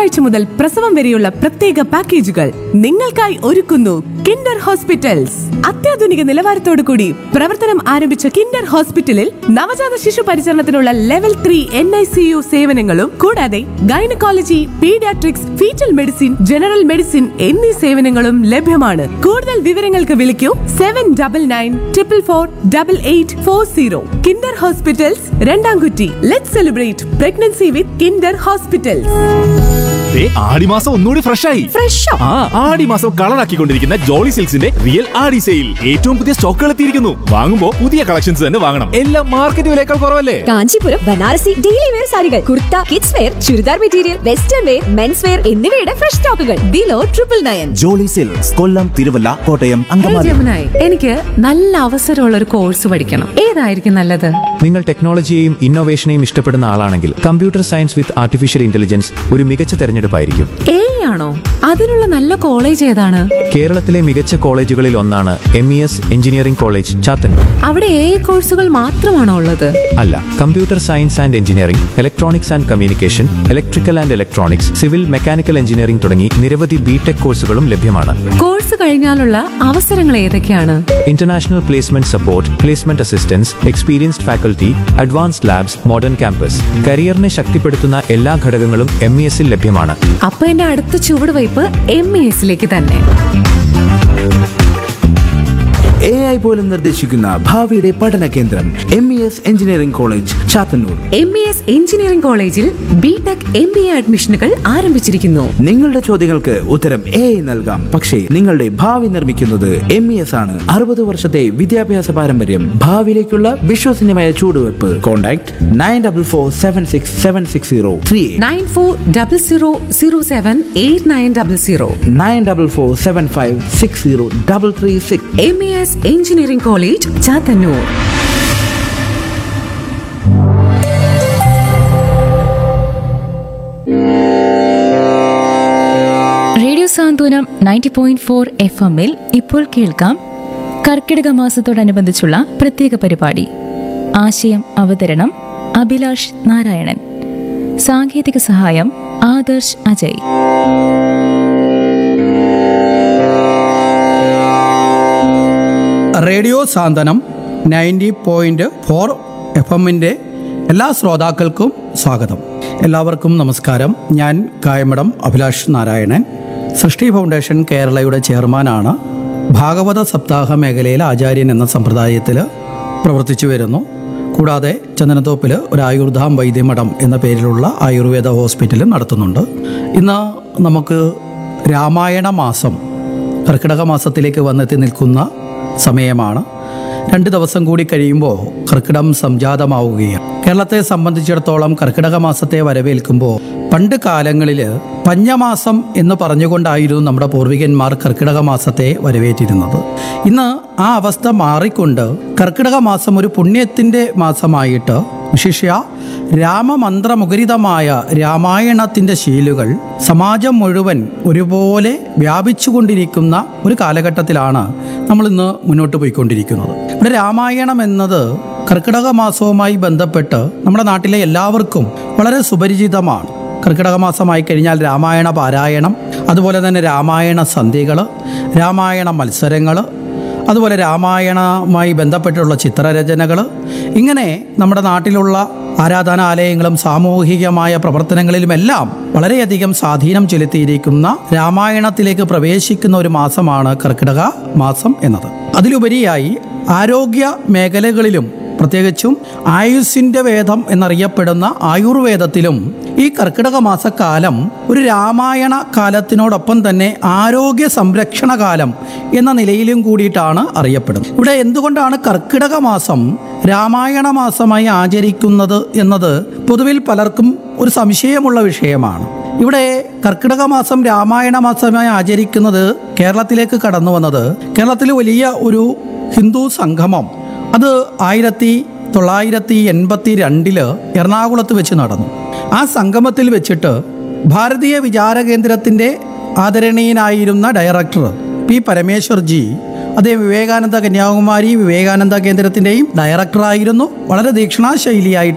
പ്രസവാഴ്ച മുതൽ പ്രസവം വരെയുള്ള പ്രത്യേക പാക്കേജുകൾ നിങ്ങൾക്കായി ഒരുക്കുന്നു കിൻഡർ ഹോസ്പിറ്റൽസ് അത്യാധുനിക നിലവാരത്തോടു കൂടി പ്രവർത്തനം ആരംഭിച്ച കിൻഡർ ഹോസ്പിറ്റലിൽ നവജാത ശിശു പരിചരണത്തിനുള്ള level three N I C U സേവനങ്ങളും കൂടാതെ gynaecology paediatrics foetal medicine general medicine എന്നീ സേവനങ്ങളും ലഭ്യമാണ് കൂടുതൽ വിവരങ്ങൾക്ക് വിളിക്കൂ seven double nine triple four double eight four zero Kinder hospitals Randamkutty let celebrate pregnancy with Kinder hospitals ദേ, ആടിമാസം ഒന്നുകൂടി ഫ്രഷ് ആയി ഫ്രഷോ ആ ആടിമാസം കളറാക്കിക്കൊണ്ടിരിക്കുന്ന ജോളി സിൽക്സിന്റെ റിയൽ ആടി സെയിൽ ഏറ്റവും പുതിയ സ്റ്റോക്കുകൾ എത്തിയിരിക്കുന്നു വാങ്ങുമ്പോ പുതിയ കളക്ഷൻസ് തന്നെ വാങ്ങണം എല്ലാം മാർക്കറ്റ് വിലയേക്കാൾ കുറവല്ലേ കാഞ്ചീപുരം ബനാറസി ഡെയിലി വെയർ സാരികൾ kurta kids wear churidar material western wear men's wear എന്നിവയുടെ ഫ്രഷ് സ്റ്റോക്കുകൾ below triple nine Jolly silks Kollam Thiruvalla Kottayam ഹേ അങ്കമാലി ജമുനായി എനിക്ക് നല്ല അവസരമുള്ള ഒരു കോഴ്സ് പഠിക്കണം ഏതായിരിക്കും നല്ലത് നിങ്ങൾ ടെക്നോളജിയെയും ഇന്നോവേഷനെയും ഇഷ്ടപ്പെടുന്ന ആളാണെങ്കിൽ computer science with artificial intelligence ഒരു മികച്ച തെരഞ്ഞെടുപ്പായിരിക്കും എ ആണോ അതിനുള്ള നല്ല കോളേജ് ഏതാണ് കേരളത്തിലെ മികച്ച കോളേജുകളിൽ ഒന്നാണ് M E S engineering college Chathannoor അവിടെ എ കോഴ്സുകൾ മാത്രമാണോ ഉള്ളത് അല്ല computer science and engineering electronics and communication electrical and electronics civil mechanical engineering തുടങ്ങി നിരവധി ബിടെക് കോഴ്സുകളും ലഭ്യമാണ് കോഴ്സ് കഴിഞ്ഞാലുള്ള അവസരങ്ങൾ ഏതൊക്കെയാണ് international placement support placement assistance experienced faculty advanced labs modern campus കരിയറിനെ ശക്തിപ്പെടുത്തുന്ന എല്ലാ ഘടകങ്ങളും എം ഇ എസിൽ ലഭ്യമാണ് അപ്പൊ എന്റെ അടുത്ത ചുവടുവയ്പ് എം എ എസിലേക്ക് തന്നെ എ ഐ പോലും നിർദ്ദേശിക്കുന്ന ഭാവിയുടെ പഠന കേന്ദ്രം M E S engineering college Chathannoor M E S engineering കോളേജിൽ B tech M B A അഡ്മിഷനുകൾ ആരംഭിച്ചിരിക്കുന്നു നിങ്ങളുടെ ചോദ്യങ്ങൾക്ക് ഉത്തരം എ ഐ നൽകാം പക്ഷേ നിങ്ങളുടെ ഭാവി നിർമ്മിക്കുന്നത് എം ഇ എസ് ആണ് അറുപത് വർഷത്തെ വിദ്യാഭ്യാസ പാരമ്പര്യം ഭാവിയിലേക്കുള്ള വിശ്വസനീയമായ ചൂടുവെപ്പ് contact nine double four seven six seven six zero three nine four double zero zero seven eight nine double zero nine double four seven five six zero double three six M A S engineering college Chathannoor radio Santhwanam ninety point four F എമ്മിൽ ഇപ്പോൾ കേൾക്കാം കർക്കിടക മാസത്തോടനുബന്ധിച്ചുള്ള പ്രത്യേക പരിപാടി ആശയം അവതരണം അഭിലാഷ് നാരായണൻ സാങ്കേതിക സഹായം Adarsh Ajay radio Santhwanam ninety point four F എമ്മിൻ്റെ എല്ലാ ശ്രോതാക്കൾക്കും സ്വാഗതം എല്ലാവർക്കും നമസ്കാരം ഞാൻ കായമടം അഭിലാഷ് നാരായണൻ സൃഷ്ടി ഫൗണ്ടേഷൻ കേരളയുടെ ചെയർമാനാണ് ഭാഗവത സപ്താഹ മേഖലയിൽ ആചാര്യൻ എന്ന സമ്പ്രദായത്തിൽ പ്രവർത്തിച്ചു വരുന്നു കൂടാതെ ചന്ദനത്തോപ്പിൽ ഒരു ആയുർധാം വൈദ്യമഠം എന്ന പേരിലുള്ള ആയുർവേദ ഹോസ്പിറ്റൽ നടത്തുന്നുണ്ട് ഇന്ന് നമുക്ക് രാമായണ മാസം കർക്കിടക മാസത്തിലേക്ക് വന്നെത്തി നിൽക്കുന്ന സമയമാണ് രണ്ട് ദിവസം കൂടി കഴിയുമ്പോൾ കർക്കിടം സംജാതമാവുകയാണ് കേരളത്തെ സംബന്ധിച്ചിടത്തോളം കർക്കിടക മാസത്തെ വരവേൽക്കുമ്പോൾ പണ്ട് കാലങ്ങളിൽ പഞ്ഞമാസം എന്ന് പറഞ്ഞുകൊണ്ടായിരുന്നു നമ്മുടെ പൂർവികന്മാർ കർക്കിടക മാസത്തെ വരവേറ്റിരുന്നത് ഇന്ന് ആ അവസ്ഥ മാറിക്കൊണ്ട് കർക്കിടക മാസം ഒരു പുണ്യത്തിൻ്റെ മാസമായിട്ട് വിശിഷ്യ രാമമന്ത്രമുഖരിതമായ രാമായണത്തിൻ്റെ ശീലുകൾ സമാജം മുഴുവൻ ഒരുപോലെ വ്യാപിച്ചുകൊണ്ടിരിക്കുന്ന ഒരു കാലഘട്ടത്തിലാണ് നമ്മൾ ഇന്ന് മുന്നോട്ട് പോയിക്കൊണ്ടിരിക്കുന്നത് ഇവിടെ രാമായണം എന്നത് കർക്കിടക മാസവുമായി ബന്ധപ്പെട്ട് നമ്മുടെ നാട്ടിലെ എല്ലാവർക്കും വളരെ സുപരിചിതമാണ് കർക്കിടക മാസമായി കഴിഞ്ഞാൽ രാമായണ പാരായണം അതുപോലെ തന്നെ രാമായണ സന്ധ്യകൾ രാമായണ മത്സരങ്ങൾ അതുപോലെ രാമായണവുമായി ബന്ധപ്പെട്ടുള്ള ചിത്രരചനകൾ ഇങ്ങനെ നമ്മുടെ നാട്ടിലുള്ള ആരാധനാലയങ്ങളും സാമൂഹികമായ പ്രവർത്തനങ്ങളിലുമെല്ലാം വളരെയധികം സ്വാധീനം ചെലുത്തിയിരിക്കുന്ന രാമായണത്തിലേക്ക് പ്രവേശിക്കുന്ന ഒരു മാസമാണ് കർക്കിടക മാസം എന്നത് അതിലുപരിയായി ആരോഗ്യ മേഖലകളിലും പ്രത്യേകിച്ചും ആയുസിന്റെ വേദം എന്നറിയപ്പെടുന്ന ആയുർവേദത്തിലും ഈ കർക്കിടക മാസക്കാലം ഒരു രാമായണ കാലത്തിനോടൊപ്പം തന്നെ ആരോഗ്യ സംരക്ഷണ കാലം എന്ന നിലയിലും കൂടിയിട്ടാണ് അറിയപ്പെടുന്നത് ഇവിടെ എന്തുകൊണ്ടാണ് കർക്കിടക മാസം രാമായണ മാസമായി ആചരിക്കുന്നത് എന്നത് പൊതുവിൽ പലർക്കും ഒരു സംശയമുള്ള വിഷയമാണ് ഇവിടെ കർക്കിടക മാസം രാമായണ മാസമായി ആചരിക്കുന്നത് കേരളത്തിലേക്ക് കടന്നു വന്നത് കേരളത്തിൽ വലിയ ഒരു ഹിന്ദു സംഗമം അത് ആയിരത്തി തൊള്ളായിരത്തി എൺപത്തി രണ്ടില് എറണാകുളത്ത് വെച്ച് നടന്നു ആ സംഗമത്തിൽ വെച്ചിട്ട് ഭാരതീയ വിചാര കേന്ദ്രത്തിൻ്റെ ആദരണീയനായിരുന്ന ഡയറക്ടർ പി പരമേശ്വർജി അദ്ദേഹം വിവേകാനന്ദ കന്യാകുമാരി വിവേകാനന്ദ കേന്ദ്രത്തിൻ്റെയും ഡയറക്ടറായിരുന്നു വളരെ ദീക്ഷണാശൈലിയായിട്ടുള്ള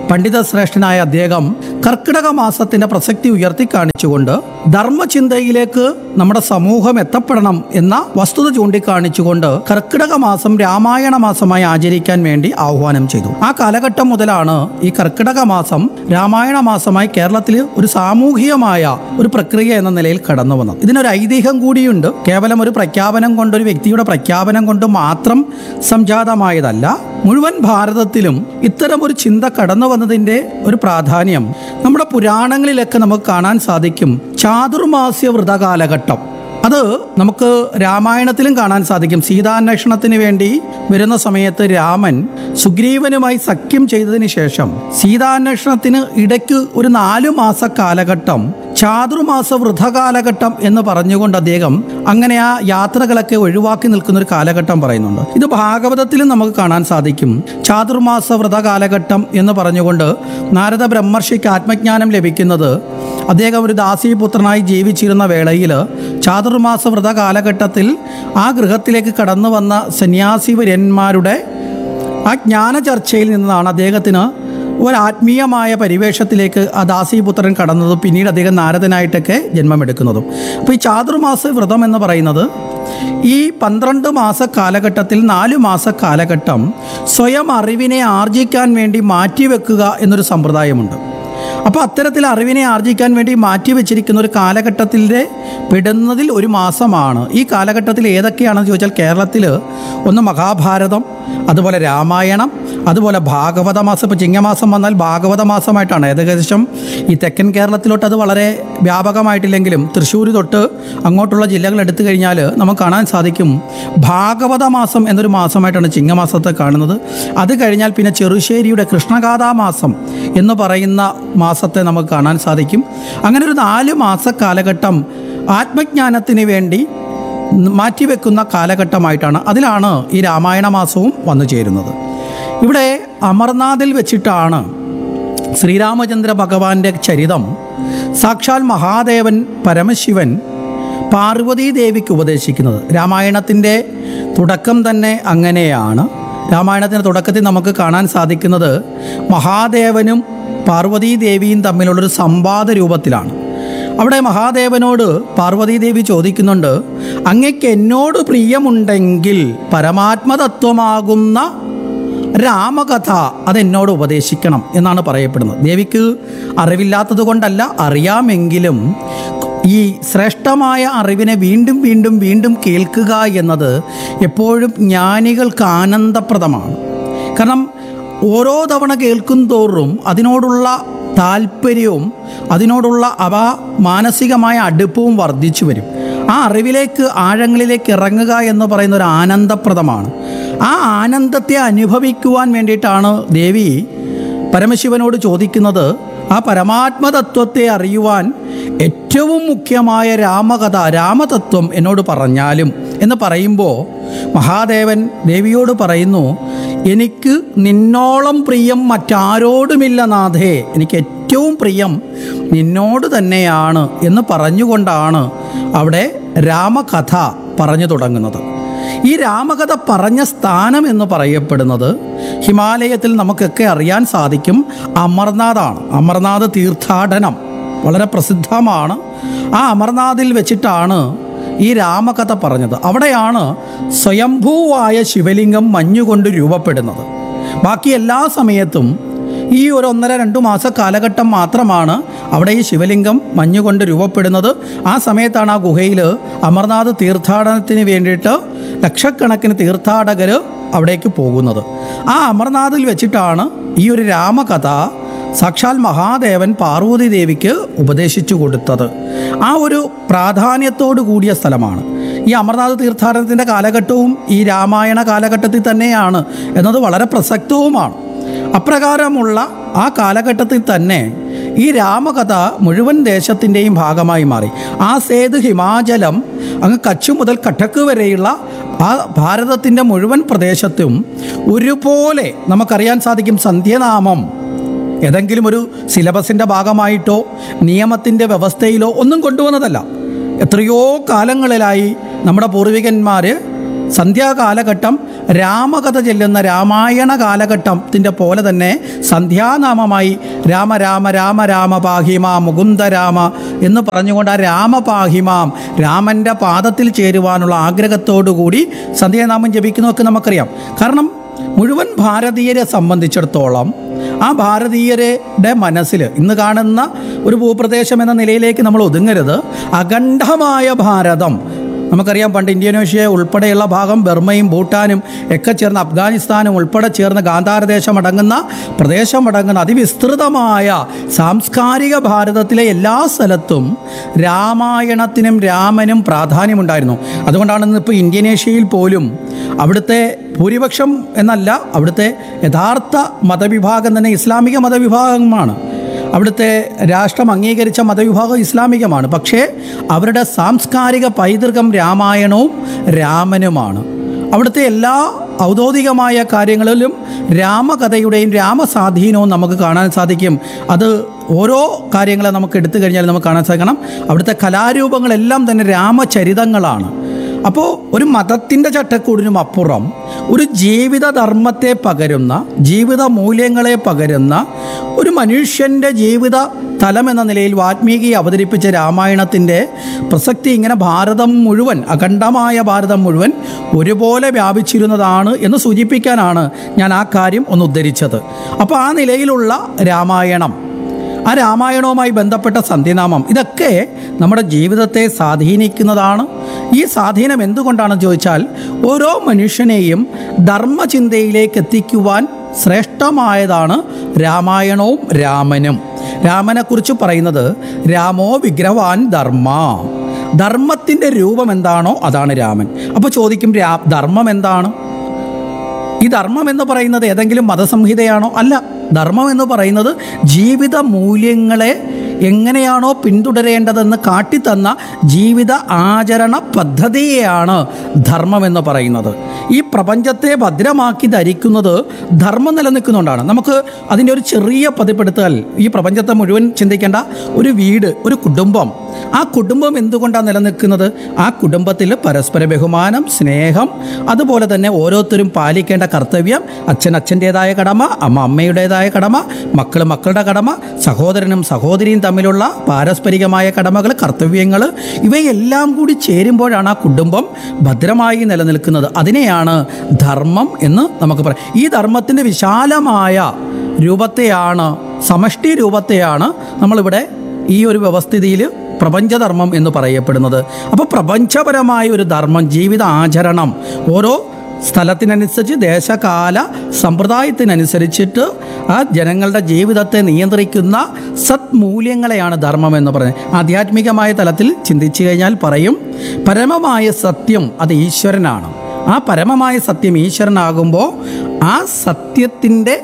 പണ്ഡിത ശ്രേഷ്ഠനായ അദ്ദേഹം കർക്കിടക മാസത്തിന്റെ പ്രസക്തി ഉയർത്തി കാണിച്ചുകൊണ്ട് ധർമ്മചിന്തയിലേക്ക് നമ്മുടെ സമൂഹം എത്തപ്പെടണം എന്ന വസ്തുത ചൂണ്ടിക്കാണിച്ചുകൊണ്ട് കർക്കിടക മാസം രാമായണ മാസമായി ആചരിക്കാൻ വേണ്ടി ആഹ്വാനം ചെയ്തു ആ കാലഘട്ടം മുതലാണ് ഈ കർക്കിടക മാസം രാമായണ മാസമായി കേരളത്തിൽ ഒരു സാമൂഹികമായ ഒരു പ്രക്രിയ എന്ന നിലയിൽ കടന്നു വന്നത് ഇതിനൊരു ഐതിഹ്യം കൂടിയുണ്ട് കേവലം ഒരു പ്രഖ്യാപനം കൊണ്ട് ഒരു വ്യക്തിയുടെ പ്രഖ്യാപനം കൊണ്ട് മാത്രം സംജാതമായതല്ല മുഴുവൻ ഭാരതത്തിലും ഇത്തരം ഒരു ചിന്ത കടന്നു വന്നതിൻ്റെ ഒരു പ്രാധാന്യം നമ്മുടെ പുരാണങ്ങളിലൊക്കെ നമുക്ക് കാണാൻ സാധിക്കും ചാതുർമാസ്യ വ്രത കാലഘട്ടം അത് നമുക്ക് രാമായണത്തിലും കാണാൻ സാധിക്കും സീതാന്വേഷണത്തിന് വേണ്ടി വരുന്ന സമയത്ത് രാമൻ സുഗ്രീവനുമായി സഖ്യം ചെയ്തതിന് ശേഷം സീതാന്വേഷണത്തിന് ഇടയ്ക്ക് ഒരു നാലു മാസ കാലഘട്ടം ചാതുർമാസ വൃഥകാലഘട്ടം എന്ന് പറഞ്ഞുകൊണ്ട് അദ്ദേഹം അങ്ങനെ ആ യാത്രകളൊക്കെ ഒഴിവാക്കി നിൽക്കുന്ന ഒരു കാലഘട്ടം പറയുന്നുണ്ട് ഇത് ഭാഗവതത്തിലും നമുക്ക് കാണാൻ സാധിക്കും ചാതുർമാസ വ്രത കാലഘട്ടം എന്ന് പറഞ്ഞുകൊണ്ട് നാരദ ബ്രഹ്മർഷിക്ക് ആത്മജ്ഞാനം ലഭിക്കുന്നത് അദ്ദേഹം ഒരു ദാസീപുത്രനായി ജീവിച്ചിരുന്ന വേളയിൽ ചാതുർമാസ വ്രത കാലഘട്ടത്തിൽ ആ ഗൃഹത്തിലേക്ക് കടന്നു വന്ന സന്യാസിവര്യന്മാരുടെ ആ ജ്ഞാന ചർച്ചയിൽ നിന്നാണ് അദ്ദേഹത്തിന് ഒരു ആത്മീയമായ പരിവേഷത്തിലേക്ക് ആ ദാസീപുത്രൻ കടന്നതും പിന്നീട് അദ്ദേഹം നാരദനായിട്ടൊക്കെ ജന്മമെടുക്കുന്നതും അപ്പോൾ ഈ ചാതുർമാസ വ്രതം എന്ന് പറയുന്നത് ഈ പന്ത്രണ്ട് മാസ കാലഘട്ടത്തിൽ നാല് മാസ കാലഘട്ടം സ്വയം അറിവിനെ ആർജിക്കാൻ വേണ്ടി മാറ്റിവെക്കുക എന്നൊരു സമ്പ്രദായമുണ്ട് അപ്പോൾ അത്തരത്തിൽ അറിവിനെ ആർജിക്കാൻ വേണ്ടി മാറ്റിവെച്ചിരിക്കുന്ന ഒരു കാലഘട്ടത്തിൻ്റെ പെടുന്നതിൽ ഒരു മാസമാണ് ഈ കാലഘട്ടത്തിൽ ഏതൊക്കെയാണെന്ന് ചോദിച്ചാൽ കേരളത്തിൽ ഒന്ന് മഹാഭാരതം അതുപോലെ രാമായണം അതുപോലെ ഭാഗവത മാസം ഇപ്പോൾ ചിങ്ങമാസം വന്നാൽ ഭാഗവത മാസമായിട്ടാണ് ഏകദേശം ഈ തെക്കൻ കേരളത്തിലോട്ട് അത് വളരെ വ്യാപകമായിട്ടില്ലെങ്കിലും തൃശ്ശൂർ തൊട്ട് അങ്ങോട്ടുള്ള ജില്ലകൾ എടുത്തു കഴിഞ്ഞാൽ നമുക്ക് കാണാൻ സാധിക്കും ഭാഗവത മാസം എന്നൊരു മാസമായിട്ടാണ് ചിങ്ങമാസത്തെ കാണുന്നത് അത് കഴിഞ്ഞാൽ പിന്നെ ചെറുശ്ശേരിയുടെ കൃഷ്ണഗാഥാ മാസം എന്ന് പറയുന്ന മാസത്തെ നമുക്ക് കാണാൻ സാധിക്കും അങ്ങനെ ഒരു നാല് മാസ കാലഘട്ടം ആത്മജ്ഞാനത്തിന് വേണ്ടി മാറ്റിവെക്കുന്ന കാലഘട്ടമായിട്ടാണ് അതിലാണ് ഈ രാമായണ മാസവും വന്നു ചേരുന്നത് ഇവിടെ അമർനാഥിൽ വെച്ചിട്ടാണ് ശ്രീരാമചന്ദ്ര ഭഗവാന്റെ ചരിതം സാക്ഷാൽ മഹാദേവൻ പരമശിവൻ പാർവതീ ദേവിക്ക് ഉപദേശിക്കുന്നത് രാമായണത്തിൻ്റെ തുടക്കം തന്നെ അങ്ങനെയാണ് രാമായണത്തിൻ്റെ തുടക്കത്തിൽ നമുക്ക് കാണാൻ സാധിക്കുന്നത് മഹാദേവനും പാർവതീ ദേവിയും തമ്മിലുള്ളൊരു സംവാദ രൂപത്തിലാണ് അവിടെ മഹാദേവനോട് പാർവതീദേവി ചോദിക്കുന്നുണ്ട് അങ്ങയ്ക്ക് എന്നോട് പ്രിയമുണ്ടെങ്കിൽ പരമാത്മതത്വമാകുന്ന രാമകഥ അതെന്നോട് ഉപദേശിക്കണം എന്നാണ് പറയപ്പെടുന്നത് ദേവിക്ക് അറിവില്ലാത്തത് കൊണ്ടല്ല അറിയാമെങ്കിലും ഈ ശ്രേഷ്ഠമായ അറിവിനെ വീണ്ടും വീണ്ടും വീണ്ടും കേൾക്കുക എന്നത് എപ്പോഴും ജ്ഞാനികൾക്ക് ആനന്ദപ്രദമാണ് കാരണം ഓരോ തവണ കേൾക്കും തോറും അതിനോടുള്ള താല്പര്യവും അതിനോടുള്ള അവ മാനസികമായ അടുപ്പവും വർദ്ധിച്ചു വരും ആ അറിവിലേക്ക് ആഴങ്ങളിലേക്ക് ഇറങ്ങുക എന്ന് പറയുന്ന ഒരു ആനന്ദപ്രദമാണ് ആ ആനന്ദത്തെ അനുഭവിക്കുവാൻ വേണ്ടിയിട്ടാണ് ദേവി പരമശിവനോട് ചോദിക്കുന്നത് ആ പരമാത്മതത്വത്തെ അറിയുവാൻ ഏറ്റവും മുഖ്യമായ രാമകഥ രാമതത്വം എന്നോട് പറഞ്ഞാലും എന്ന് പറയുമ്പോൾ മഹാദേവൻ ദേവിയോട് പറയുന്നു എനിക്ക് നിന്നോളം പ്രിയം മറ്റാരോടുമില്ല നാഥേ എനിക്ക് ഏറ്റവും പ്രിയം നിന്നോട് തന്നെയാണ് എന്ന് പറഞ്ഞുകൊണ്ടാണ് അവിടെ രാമകഥ പറഞ്ഞു തുടങ്ങുന്നത് ഈ രാമകഥ പറഞ്ഞ സ്ഥാനം എന്ന് പറയപ്പെടുന്നത് ഹിമാലയത്തിൽ നമുക്കൊക്കെ അറിയാൻ സാധിക്കും അമർനാഥാണ് അമർനാഥ് തീർത്ഥാടനം വളരെ പ്രസിദ്ധമാണ് ആ അമർനാഥിൽ വെച്ചിട്ടാണ് ഈ രാമകഥ പറഞ്ഞത് അവിടെയാണ് സ്വയംഭൂവായ ശിവലിംഗം മഞ്ഞുകൊണ്ട് രൂപപ്പെടുന്നത് ബാക്കി എല്ലാ സമയത്തും ഈ ഒരു ഒന്നര രണ്ട് മാസ കാലഘട്ടം മാത്രമാണ് അവിടെ ഈ ശിവലിംഗം മഞ്ഞുകൊണ്ട് രൂപപ്പെടുന്നത് ആ സമയത്താണ് ആ ഗുഹയിൽ അമർനാഥ് തീർത്ഥാടനത്തിന് വേണ്ടിയിട്ട് ലക്ഷക്കണക്കിന് തീർത്ഥാടകർ അവിടേക്ക് പോകുന്നത് ആ അമർനാഥിൽ വെച്ചിട്ടാണ് ഈ ഒരു രാമകഥ സാക്ഷാൽ മഹാദേവൻ പാർവതി ദേവിക്ക് ഉപദേശിച്ചു കൊടുത്തത് ആ ഒരു പ്രാധാന്യത്തോടു കൂടിയ സ്ഥലമാണ് ഈ അമർനാഥ് തീർത്ഥാടനത്തിൻ്റെ കാലഘട്ടവും ഈ രാമായണ കാലഘട്ടത്തിൽ തന്നെയാണ് എന്നത് വളരെ പ്രസക്തവുമാണ് അപ്രകാരമുള്ള ആ കാലഘട്ടത്തിൽ തന്നെ ഈ രാമകഥ മുഴുവൻ ദേശത്തിൻ്റെയും ഭാഗമായി മാറി ആ സേതു ഹിമാചലം അങ്ങ് കച്ച് മുതൽ കട്ടക്ക് വരെയുള്ള ആ ഭാരതത്തിൻ്റെ മുഴുവൻ പ്രദേശത്തും ഒരുപോലെ നമുക്കറിയാൻ സാധിക്കും സന്ധ്യനാമം ഏതെങ്കിലും ഒരു സിലബസിൻ്റെ ഭാഗമായിട്ടോ നിയമത്തിൻ്റെ വ്യവസ്ഥയിലോ ഒന്നും കൊണ്ടുവന്നതല്ല എത്രയോ കാലങ്ങളിലായി നമ്മുടെ പൂർവികന്മാർ സന്ധ്യാകാലഘട്ടം രാമകഥ ചെല്ലുന്ന രാമായണ കാലഘട്ടത്തിൻ്റെ പോലെ തന്നെ സന്ധ്യാനാമമായി രാമ രാമ രാമ രാമ പാഹിമാ മുകുന്ദ രാമ എന്ന് പറഞ്ഞുകൊണ്ട് ആ രാമപാഹിമാം രാമൻ്റെ പാദത്തിൽ ചേരുവാനുള്ള ആഗ്രഹത്തോടുകൂടി സന്ധ്യാനാമം ജപിക്കുന്നതൊക്കെ നമുക്കറിയാം കാരണം മുഴുവൻ ഭാരതീയരെ സംബന്ധിച്ചിടത്തോളം ആ ഭാരതീയരുടെ മനസ്സിൽ ഇന്ന് കാണുന്ന ഒരു ഭൂപ്രദേശം എന്ന നിലയിലേക്ക് നമ്മൾ ഒതുങ്ങരുത് അഖണ്ഡമായ ഭാരതം നമുക്കറിയാം പണ്ട് ഇന്തോനേഷ്യ ഉൾപ്പെടെയുള്ള ഭാഗം ബർമയും ഭൂട്ടാനും ഒക്കെ ചേർന്ന് അഫ്ഗാനിസ്ഥാനും ഉൾപ്പെടെ ചേർന്ന് ഗാന്ധാരദേശം അടങ്ങുന്ന പ്രദേശം അടങ്ങുന്ന അതിവിസ്തൃതമായ സാംസ്കാരിക ഭാരതത്തിലെ എല്ലാ സ്ഥലത്തും രാമായണത്തിനും രാമനും പ്രാധാന്യമുണ്ടായിരുന്നു അതുകൊണ്ടാണ് ഇന്നിപ്പോൾ ഇന്തോനേഷ്യയിൽ പോലും അവിടുത്തെ ഭൂരിപക്ഷം എന്നല്ല അവിടുത്തെ യഥാർത്ഥ മതവിഭാഗം തന്നെ ഇസ്ലാമിക മതവിഭാഗമാണ് അവിടുത്തെ രാഷ്ട്രം അംഗീകരിച്ച മതവിഭാഗം ഇസ്ലാമികമാണ് പക്ഷേ അവരുടെ സാംസ്കാരിക പൈതൃകം രാമായണവും രാമനുമാണ് അവിടുത്തെ എല്ലാ ഔദ്യോഗികമായ കാര്യങ്ങളിലും രാമകഥയുടെയും രാമസ്വാധീനവും നമുക്ക് കാണാൻ സാധിക്കും അത് ഓരോ കാര്യങ്ങളെ നമുക്ക് എടുത്തു കഴിഞ്ഞാൽ നമുക്ക് കാണാൻ സാധിക്കണം അവിടുത്തെ കലാരൂപങ്ങളെല്ലാം തന്നെ രാമചരിതങ്ങളാണ് അപ്പോൾ ഒരു മതത്തിൻ്റെ ചട്ടക്കൂടിനും അപ്പുറം ഒരു ജീവിത ധർമ്മത്തെ പകരുന്ന ജീവിത മൂല്യങ്ങളെ പകരുന്ന ഒരു മനുഷ്യൻ്റെ ജീവിത തലം എന്ന നിലയിൽ വാൽമീകി അവതരിപ്പിച്ച രാമായണത്തിൻ്റെ പ്രസക്തി ഇങ്ങനെ ഭാരതം മുഴുവൻ അഖണ്ഡമായ ഭാരതം മുഴുവൻ ഒരുപോലെ വ്യാപിച്ചിരുന്നതാണ് എന്ന് സൂചിപ്പിക്കാനാണ് ഞാൻ ആ കാര്യം ഒന്ന് ഉദ്ധരിച്ചത് അപ്പോൾ ആ നിലയിലുള്ള രാമായണം ആ രാമായണവുമായി ബന്ധപ്പെട്ട സന്ധ്യനാമം ഇതൊക്കെ നമ്മുടെ ജീവിതത്തെ സ്വാധീനിക്കുന്നതാണ് ഈ സ്വാധീനം എന്തുകൊണ്ടാണെന്ന് ചോദിച്ചാൽ ഓരോ മനുഷ്യനെയും ധർമ്മചിന്തയിലേക്ക് എത്തിക്കുവാൻ ശ്രേഷ്ഠമായതാണ് രാമായണവും രാമനും രാമനെക്കുറിച്ച് പറയുന്നത് രാമോ വിഗ്രഹവാൻ ധർമ്മ ധർമ്മത്തിൻ്റെ രൂപം എന്താണോ അതാണ് രാമൻ അപ്പോൾ ചോദിക്കും രാ ധർമ്മം എന്താണ് ഈ ധർമ്മം എന്ന് പറയുന്നത് ഏതെങ്കിലും മതസംഹിതയാണോ അല്ല ധർമ്മം എന്ന് പറയുന്നത് ജീവിത മൂല്യങ്ങളെ എങ്ങനെയാണോ പിന്തുടരേണ്ടതെന്ന് കാട്ടിത്തന്ന ജീവിത ആചരണ പദ്ധതിയെയാണ് ധർമ്മം എന്ന് പറയുന്നത് ഈ പ്രപഞ്ചത്തെ ഭദ്രമാക്കി ധരിക്കുന്നത് ധർമ്മം നിലനിൽക്കുന്നുകൊണ്ടാണ് നമുക്ക് അതിൻ്റെ ഒരു ചെറിയ പതിപ്പെടുത്തൽ ഈ പ്രപഞ്ചത്തെ മുഴുവൻ ചിന്തിക്കേണ്ട ഒരു വീട് ഒരു കുടുംബം ആ കുടുംബം എന്തുകൊണ്ടാണ് നിലനിൽക്കുന്നത് ആ കുടുംബത്തിൽ പരസ്പര ബഹുമാനം സ്നേഹം അതുപോലെ തന്നെ ഓരോരുത്തരും പാലിക്കേണ്ട കർത്തവ്യം അച്ഛൻ അച്ഛൻ്റെതായ കടമ അമ്മ അമ്മയുടേതായ കടമ മക്കൾ മക്കളുടെ കടമ സഹോദരനും സഹോദരിയും തമ്മിലുള്ള പാരസ്പരികമായ കടമകൾ കർത്തവ്യങ്ങൾ ഇവയെല്ലാം കൂടി ചേരുമ്പോഴാണ് ആ കുടുംബം ഭദ്രമായി നിലനിൽക്കുന്നത് അതിനെയാണ് ധർമ്മം എന്ന് നമുക്ക് പറയാം ഈ ധർമ്മത്തിൻ്റെ വിശാലമായ രൂപത്തെയാണ് സമഷ്ടി രൂപത്തെയാണ് നമ്മളിവിടെ ഈ ഒരു വ്യവസ്ഥിതിയിൽ പ്രപഞ്ചധർമ്മം എന്ന് പറയപ്പെടുന്നത് അപ്പോൾ പ്രപഞ്ചപരമായ ഒരു ധർമ്മം ജീവിത ആചരണം ഓരോ സ്ഥലത്തിനനുസരിച്ച് ദേശകാല സമ്പ്രദായത്തിനനുസരിച്ചിട്ട് ആ ജനങ്ങളുടെ ജീവിതത്തെ നിയന്ത്രിക്കുന്ന സത്മൂല്യങ്ങളെയാണ് ധർമ്മം എന്ന് പറയുന്നത് ആധ്യാത്മികമായ തലത്തിൽ ചിന്തിച്ചു കഴിഞ്ഞാൽ പറയും പരമമായ സത്യം അത് ഈശ്വരനാണ് ആ പരമമായ സത്യം ഈശ്വരനാകുമ്പോൾ ആ സത്യത്തിൻ്റെ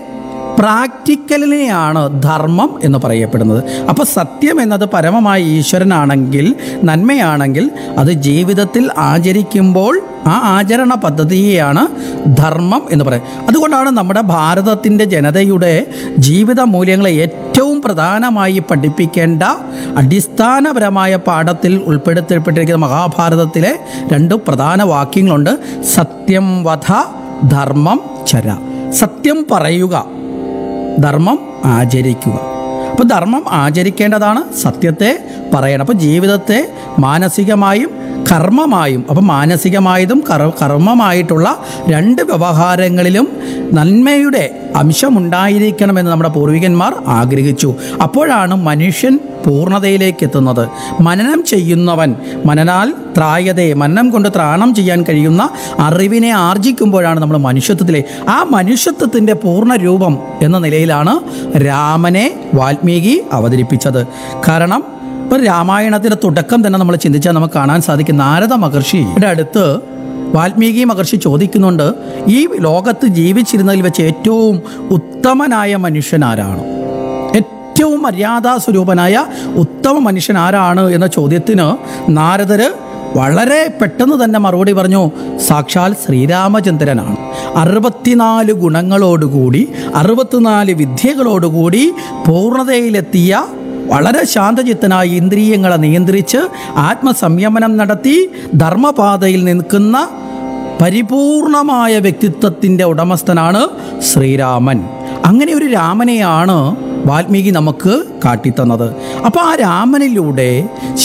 പ്രാക്ടിക്കലിനെയാണ് ധർമ്മം എന്ന് പറയപ്പെടുന്നത് അപ്പോൾ സത്യം എന്നത് പരമമായ ഈശ്വരനാണെങ്കിൽ നന്മയാണെങ്കിൽ അത് ജീവിതത്തിൽ ആചരിക്കുമ്പോൾ ആ ആചരണ പദ്ധതിയെയാണ് ധർമ്മം എന്ന് പറയുന്നത് അതുകൊണ്ടാണ് നമ്മുടെ ഭാരതത്തിൻ്റെ ജനതയുടെ ജീവിത മൂല്യങ്ങളെ ഏറ്റവും പ്രധാനമായി പഠിപ്പിക്കേണ്ട അടിസ്ഥാനപരമായ പാഠത്തിൽ ഉൾപ്പെടുത്തപ്പെട്ടിരിക്കുന്ന മഹാഭാരതത്തിലെ രണ്ട് പ്രധാന വാക്യങ്ങളുണ്ട് സത്യം വധ ധർമ്മം ചര സത്യം പറയുക ധർമ്മം ആചരിക്കുക അപ്പോൾ ധർമ്മം ആചരിക്കേണ്ടതാണ് സത്യത്തെ പറയണം അപ്പോൾ ജീവിതത്തെ മാനസികമായും കർമ്മമായും അപ്പം മാനസികമായതും കർ കർമ്മമായിട്ടുള്ള രണ്ട് വ്യവഹാരങ്ങളിലും നന്മയുടെ അംശമുണ്ടായിരിക്കണമെന്ന് നമ്മുടെ പൂർവികന്മാർ ആഗ്രഹിച്ചു അപ്പോഴാണ് മനുഷ്യൻ പൂർണ്ണതയിലേക്ക് എത്തുന്നത് മനനം ചെയ്യുന്നവൻ മനനാൽ ത്രായതെ മനനം കൊണ്ട് ത്രാണം ചെയ്യാൻ കഴിയുന്ന അറിവിനെ ആർജിക്കുമ്പോഴാണ് നമ്മൾ മനുഷ്യത്വത്തിലെ ആ മനുഷ്യത്വത്തിൻ്റെ പൂർണ്ണ രൂപം എന്ന നിലയിലാണ് രാമനെ വാൽമീകി അവതരിപ്പിച്ചത് കാരണം ഇപ്പം രാമായണത്തിൻ്റെ തുടക്കം തന്നെ നമ്മൾ ചിന്തിച്ചാൽ നമുക്ക് കാണാൻ സാധിക്കും നാരദ മഹർഷിയുടെ അടുത്ത് വാൽമീകി മഹർഷി ചോദിക്കുന്നുണ്ട് ഈ ലോകത്ത് ജീവിച്ചിരുന്നതിൽ വെച്ച് ഏറ്റവും ഉത്തമനായ മനുഷ്യൻ ആരാണ് ഏറ്റവും മര്യാദാ സ്വരൂപനായ ഉത്തമ മനുഷ്യൻ ആരാണ് എന്ന ചോദ്യത്തിന് നാരദര് വളരെ പെട്ടെന്ന് തന്നെ മറുപടി പറഞ്ഞു സാക്ഷാൽ ശ്രീരാമചന്ദ്രനാണ് അറുപത്തിനാല് ഗുണങ്ങളോടുകൂടി അറുപത്തിനാല് വിദ്യകളോടുകൂടി പൂർണ്ണതയിലെത്തിയ വളരെ ശാന്തചിത്തനായി ഇന്ദ്രിയങ്ങളെ നിയന്ത്രിച്ച് ആത്മസംയമനം നടത്തി ധർമ്മപാതയിൽ നിൽക്കുന്ന പരിപൂർണമായ വ്യക്തിത്വത്തിൻ്റെ ഉടമസ്ഥനാണ് ശ്രീരാമൻ അങ്ങനെ ഒരു രാമനെയാണ് വാൽമീകി നമുക്ക് കാട്ടിത്തന്നത് അപ്പോൾ ആ രാമനിലൂടെ